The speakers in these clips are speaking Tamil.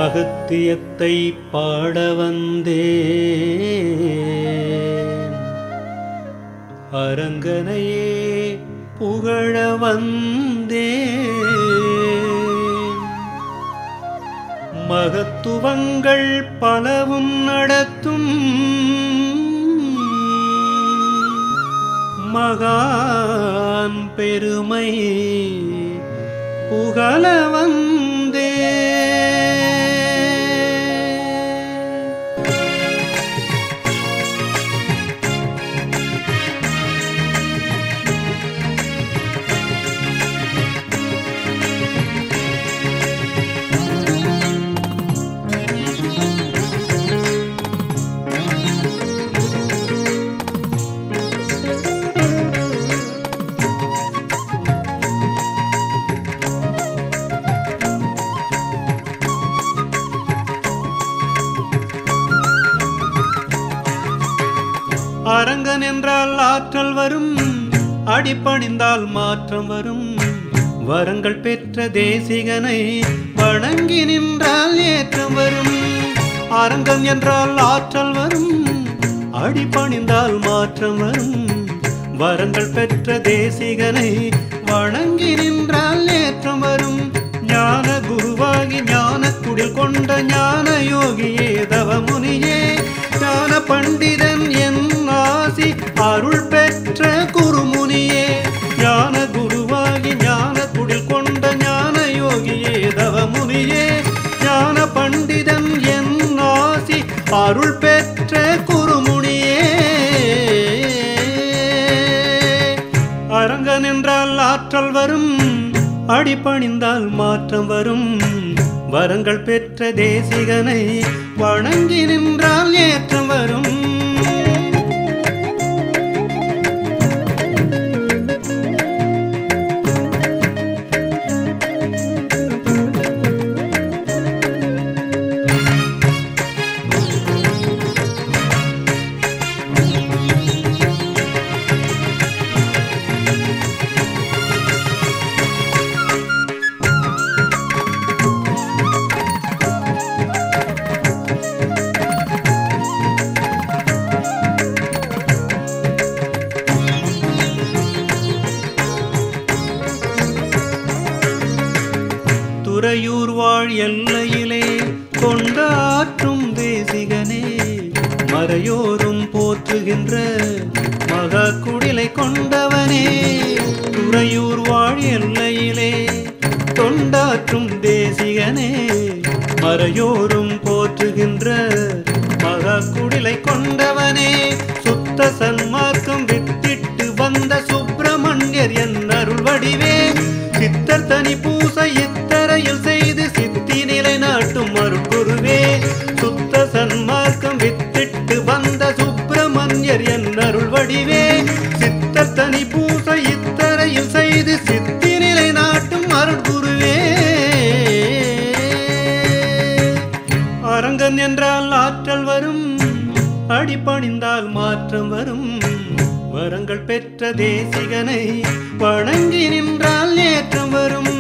அகத்தியத்தை பாட வந்தேன் அரங்கனையே புகழ வந்தேன் மகத்துவங்கள் பலவும் நடத்தும் மகான் பெருமை புகழ வந்தே அரங்கன் என்றால் ஆற்றல் வரும் அடிபணிந்தால் மாற்றம் வரும் வரங்கள் பெற்ற தேசிகனை வணங்கி நின்றால் ஏற்றம் வரும் அரங்கன் என்றால் ஆற்றல் வரும் அடிபணிந்தால் மாற்றம் வரும் வரங்கள் பெற்ற தேசிகனை வணங்கி நின்றால் ஏற்றம் வரும் ஞான குருவாகி ஞான குடில் கொண்ட ஞான யோகியே தவமுனியே ஞான பண்டிதன் என் ஆசி அருள் பெற்ற குருமுனியே ஞான குருவாகி ஞான குடில் கொண்ட ஞான யோகியே தவமுனியே ஞான பண்டிதன் என் ஆசி அருள் பெற்ற குருமுனியே அரங்கன் என்றால் ஆற்றல் வரும் அடிபணிந்தால் மாற்றம் வரும் வரங்கள் பெற்ற தேசிகனை வணங்கி நின்றால் ஏற்றம் வரும் துறையூர் வாழ் எல்லையிலே கொண்டாற்றும் தேசிகனே மறையோரும் போற்றுகின்ற மகா குடிலை கொண்டவனே துறையூர் வாழ் எல்லையிலே கொண்டாற்றும் தேசிகனே மறையோரும் போற்றுகின்ற மகா குடிலை கொண்டவனே சுத்த சன்மார்க்கம் வித்திட்டு வந்த சுப்பிரமணியர் என் அருள் வடிவே சித்தர் தனி பூசை இத்தரையில் செய்து சித்தி நிலை நாட்டும் அருட்குருவே சுத்த சன்மார்க்கம் வித்திட்டு வந்த சுப்பிரமணியர் என் அருள் வடிவே சித்தர் தனி பூசை இத்தரையில் செய்து சித்தி நிலை நாட்டும் அருட்குருவே அரங்கன் என்றால் ஆற்றல் வரும் அடிபணிந்தால் மாற்றம் வரும் வரங்கள் பெற்ற தேசிகனை வணங்கி நின்றால் ஏற்றம் வரும்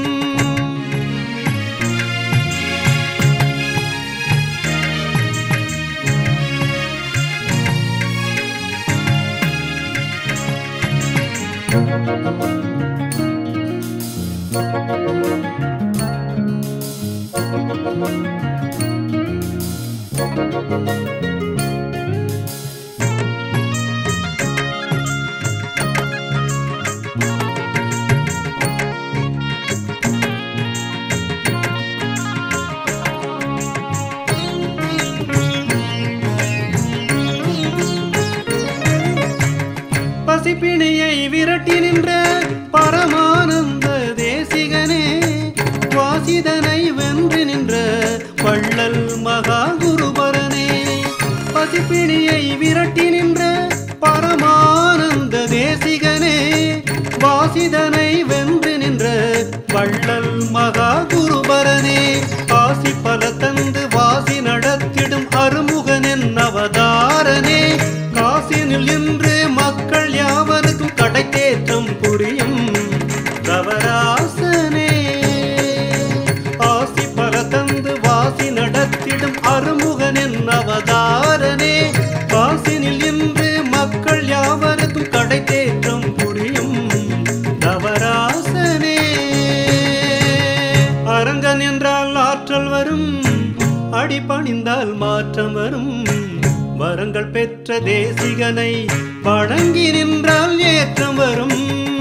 பசிப்பிணியை விரட்டி நின்ற பரமானந்த தேசிகனே வாசிதனை வென்று நின்ற வள்ளல் மகா குருபரனே பசிப்பிணியை விரட்டி நின்ற பரமானந்த தேசிகனே வாசிதனை வென்று நின்ற வள்ளல் மகா குருபரனே ஆசி பல தந்து வாசி நடத்திடும் அருமுகனின் அவதாரனே காசினில் இன்று மக்கள் யாவருக்கும் கடைத்தேற்றம் புரியும் தவராசனே ஆசி பல தந்து வாசி நட அடிபணிந்தால் மாற்றம் வரும் வரங்கள் பெற்ற தேசிகனை வணங்கி நின்றால் ஏற்றம் வரும்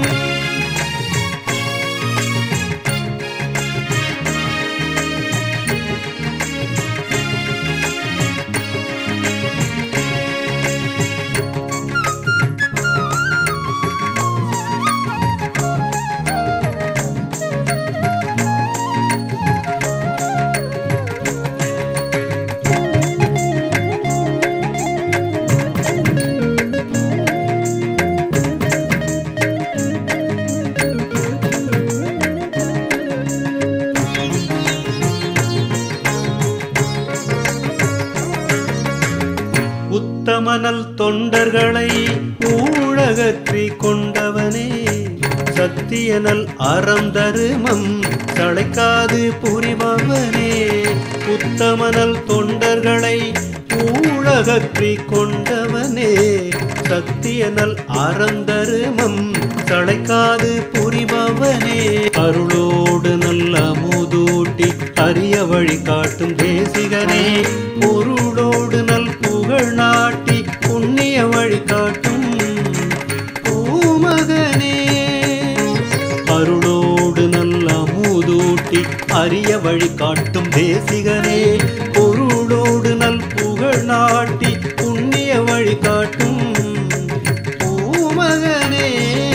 உத்தமனல் தொண்டர்களை ஊழகற்றி கொண்டவனே சத்தியனல் அறம் தருமம் தழைக்காது புரிபவனே உத்தமனல் தொண்டர்களை ஊழகற்றி கொண்டவனே சத்தியனல் அறம் தருமம் தழைக்காது புரிபவனே அருளோடு நல்ல அமுதூட்டி அரிய வழி காட்டும் தேசிகனே பொருளோடு நல் புகழ் நாட்டி புண்ணிய வழி காட்டும் பூமகனே அருளோடு நல்ல அமுதூட்டி அரிய வழி காட்டும் தேசிகனே பொருளோடு நல் புகழ் நாட்டி புண்ணிய வழி காட்டும் பூமகனே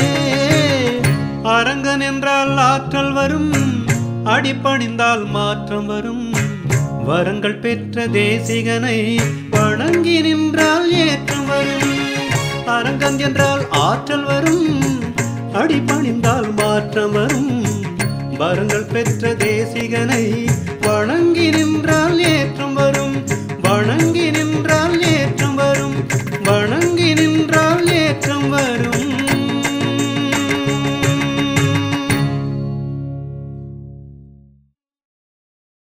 அரங்கன் என்றால் ஆற்றல் வரும் அடிபணிந்தால் மாற்றம் வரும் வரங்கள் பெற்ற தேசிகனை வணங்கி நின்றால் ஏற்றம் வரும் அரங்கன் என்றால் ஆற்றல் வரும் அடிபணிந்தால் மாற்றம் வரும் வரங்கள் பெற்ற தேசிகனை வணங்கி நின்றால் ஏற்றம்